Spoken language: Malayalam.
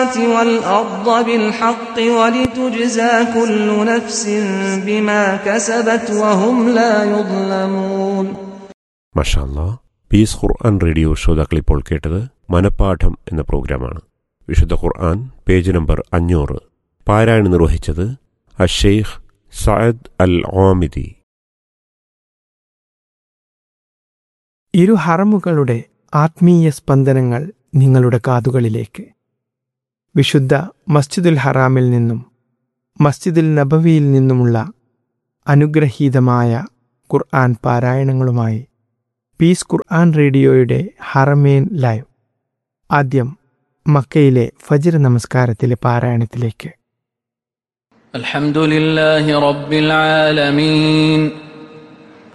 السماوات والأرض بالحق ولتجزى كل نفس بما كسبت وهم لا يظلمون മഷാല്ല പീസ് ഖുർആൻ റേഡിയോ ശ്രോതാക്കൾ ഇപ്പോൾ കേട്ടത് മനപ്പാഠം എന്ന പ്രോഗ്രാമാണ് വിശുദ്ധ ഖുർആൻ പേജ് നമ്പർ അഞ്ഞൂറ് പാരായണം നിർവഹിച്ചത് അഷെയ്ഖ് സയദ് അൽ ഓമിദി ഇരു ഹറമുകളുടെ ആത്മീയ സ്പന്ദനങ്ങൾ നിങ്ങളുടെ കാതുകളിലേക്ക് വിശുദ്ധ മസ്ജിദുൽ ഹറാമിൽ നിന്നും മസ്ജിദുൽ നബവിയിൽ നിന്നുമുള്ള അനുഗ്രഹീതമായ ഖുർആൻ പാരായണങ്ങളുമായി പീസ് ഖുർആൻ റേഡിയോയുടെ ഹറമേൻ ലൈവ് ആദ്യം മക്കയിലെ ഫജിർ നമസ്കാരത്തിലെ പാരായണത്തിലേക്ക് الحمد لله رب العالمين